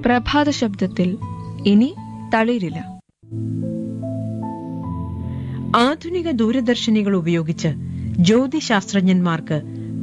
പ്രഭാത ശബ്ദത്തിൽ ഇനി തളിരില്ല ആധുനിക ദൂരദർശിനികൾ ഉപയോഗിച്ച് ജ്യോതിശാസ്ത്രജ്ഞന്മാർക്ക്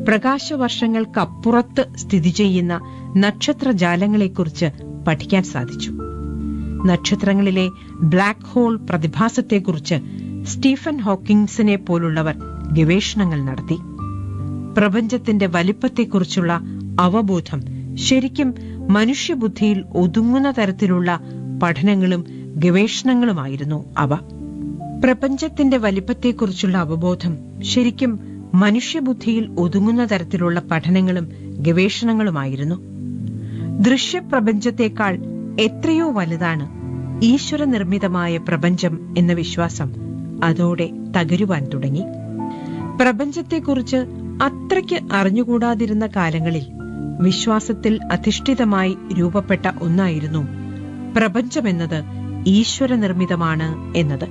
പ്രകാശവർഷങ്ങൾക്കപ്പുറത്ത് സ്ഥിതി ചെയ്യുന്ന നക്ഷത്രജാലങ്ങളെക്കുറിച്ച് പഠിക്കാൻ സാധിച്ചു നക്ഷത്രങ്ങളിലെ ബ്ലാക്ക് ഹോൾ പ്രതിഭാസത്തെക്കുറിച്ച് സ്റ്റീഫൻ ഹോക്കിങ്സിനെ പോലുള്ളവർ ഗവേഷണങ്ങൾ നടത്തി പ്രപഞ്ചത്തിന്റെ വലിപ്പത്തെക്കുറിച്ചുള്ള അവബോധം ശരിക്കും മനുഷ്യബുദ്ധിയിൽ ഒതുങ്ങുന്ന തരത്തിലുള്ള പഠനങ്ങളും ഗവേഷണങ്ങളുമായിരുന്നു അവ പ്രപഞ്ചത്തിന്റെ വലിപ്പത്തെക്കുറിച്ചുള്ള അവബോധം ശരിക്കും മനുഷ്യബുദ്ധിയിൽ ഒതുങ്ങുന്ന തരത്തിലുള്ള പഠനങ്ങളും ഗവേഷണങ്ങളുമായിരുന്നു ദൃശ്യപ്രപഞ്ചത്തെക്കാൾ എത്രയോ വലുതാണ് ഈശ്വര നിർമ്മിതമായ പ്രപഞ്ചം എന്ന വിശ്വാസം അതോടെ തകരുവാൻ തുടങ്ങി പ്രപഞ്ചത്തെക്കുറിച്ച് അത്രയ്ക്ക് അറിഞ്ഞുകൂടാതിരുന്ന കാലങ്ങളിൽ വിശ്വാസത്തിൽ അധിഷ്ഠിതമായി രൂപപ്പെട്ട ഒന്നായിരുന്നു പ്രപഞ്ചമെന്നത് ഈശ്വര നിർമ്മിതമാണ് എന്നത്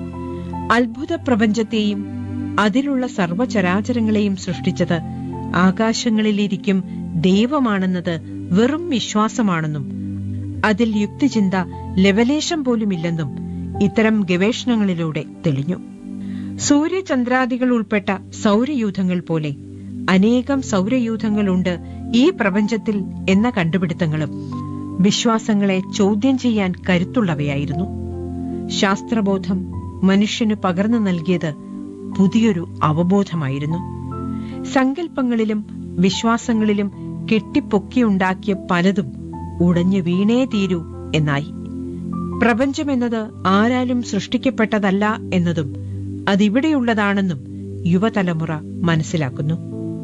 അത്ഭുത പ്രപഞ്ചത്തെയും അതിലുള്ള സർവചരാചരങ്ങളെയും സൃഷ്ടിച്ചത് ആകാശങ്ങളിലിരിക്കും ദൈവമാണെന്നത് വെറും വിശ്വാസമാണെന്നും അതിൽ യുക്തിചിന്ത ലവലേശം പോലുമില്ലെന്നും ഇത്തരം ഗവേഷണങ്ങളിലൂടെ തെളിഞ്ഞു സൂര്യചന്ദ്രാദികൾ ഉൾപ്പെട്ട സൗരയൂഥങ്ങൾ പോലെ അനേകം സൗരയൂഥങ്ങളുണ്ട് ഈ പ്രപഞ്ചത്തിൽ എന്ന കണ്ടുപിടുത്തങ്ങളും വിശ്വാസങ്ങളെ ചോദ്യം ചെയ്യാൻ കരുത്തുള്ളവയായിരുന്നു ശാസ്ത്രബോധം മനുഷ്യന് പകർന്നു നൽകിയത് പുതിയൊരു അവബോധമായിരുന്നു സങ്കല്പങ്ങളിലും വിശ്വാസങ്ങളിലും കെട്ടിപ്പൊക്കിയുണ്ടാക്കിയ പലതും ഉടഞ്ഞു വീണേ തീരൂ എന്നായി പ്രപഞ്ചമെന്നത് ആരാലും സൃഷ്ടിക്കപ്പെട്ടതല്ല എന്നതും അതിവിടെയുള്ളതാണെന്നും യുവതലമുറ മനസ്സിലാക്കുന്നു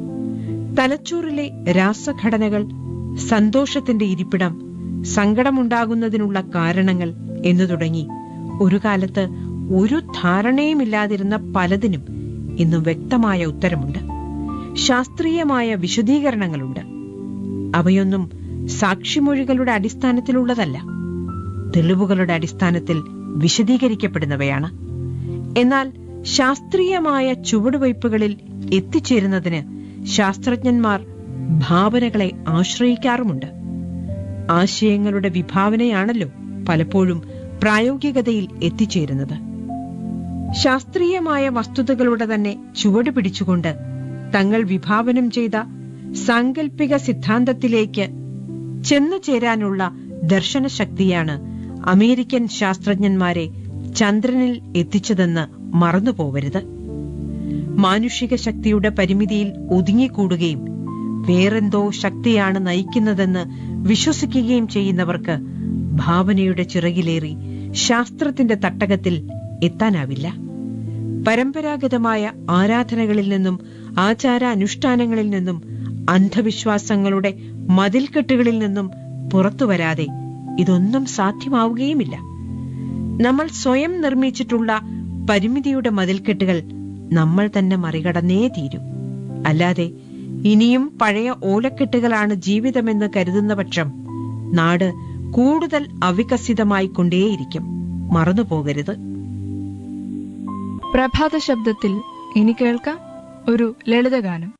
തലച്ചോറിലെ രാസഘടനകൾ സന്തോഷത്തിന്റെ ഇരിപ്പിടം സങ്കടമുണ്ടാകുന്നതിനുള്ള കാരണങ്ങൾ എന്നു തുടങ്ങി ഒരു കാലത്ത് ഒരു ധാരണയുമില്ലാതിരുന്ന പലതിനും ഇന്നും വ്യക്തമായ ഉത്തരമുണ്ട് ശാസ്ത്രീയമായ വിശദീകരണങ്ങളുണ്ട് അവയൊന്നും സാക്ഷിമൊഴികളുടെ അടിസ്ഥാനത്തിലുള്ളതല്ല തെളിവുകളുടെ അടിസ്ഥാനത്തിൽ വിശദീകരിക്കപ്പെടുന്നവയാണ് എന്നാൽ ശാസ്ത്രീയമായ ചുവടുവയ്പ്പുകളിൽ എത്തിച്ചേരുന്നതിന് ശാസ്ത്രജ്ഞന്മാർ ഭാവനകളെ ആശ്രയിക്കാറുമുണ്ട് ആശയങ്ങളുടെ വിഭാവനയാണല്ലോ പലപ്പോഴും പ്രായോഗികതയിൽ എത്തിച്ചേരുന്നത് ശാസ്ത്രീയമായ വസ്തുതകളുടെ തന്നെ ചുവട് പിടിച്ചുകൊണ്ട് തങ്ങൾ വിഭാവനം ചെയ്ത സാങ്കല്പിക സിദ്ധാന്തത്തിലേക്ക് ചെന്നു ചേരാനുള്ള ദർശനശക്തിയാണ് അമേരിക്കൻ ശാസ്ത്രജ്ഞന്മാരെ ചന്ദ്രനിൽ എത്തിച്ചതെന്ന് മറന്നുപോവരുത് മാനുഷിക ശക്തിയുടെ പരിമിതിയിൽ ഒതുങ്ങിക്കൂടുകയും വേറെന്തോ ശക്തിയാണ് നയിക്കുന്നതെന്ന് വിശ്വസിക്കുകയും ചെയ്യുന്നവർക്ക് ഭാവനയുടെ ചിറകിലേറി ശാസ്ത്രത്തിന്റെ തട്ടകത്തിൽ എത്താനാവില്ല പരമ്പരാഗതമായ ആരാധനകളിൽ നിന്നും ആചാര അനുഷ്ഠാനങ്ങളിൽ നിന്നും അന്ധവിശ്വാസങ്ങളുടെ മതിൽക്കെട്ടുകളിൽ നിന്നും പുറത്തുവരാതെ ഇതൊന്നും സാധ്യമാവുകയുമില്ല നമ്മൾ സ്വയം നിർമ്മിച്ചിട്ടുള്ള പരിമിതിയുടെ മതിൽക്കെട്ടുകൾ നമ്മൾ തന്നെ മറികടന്നേ തീരൂ അല്ലാതെ ഇനിയും പഴയ ഓലക്കെട്ടുകളാണ് ജീവിതമെന്ന് കരുതുന്ന പക്ഷം നാട് കൂടുതൽ അവികസിതമായി കൊണ്ടേയിരിക്കും മറന്നുപോകരുത് പ്രഭാത ശബ്ദത്തിൽ ഇനി കേൾക്കാം ഒരു ലളിതഗാനം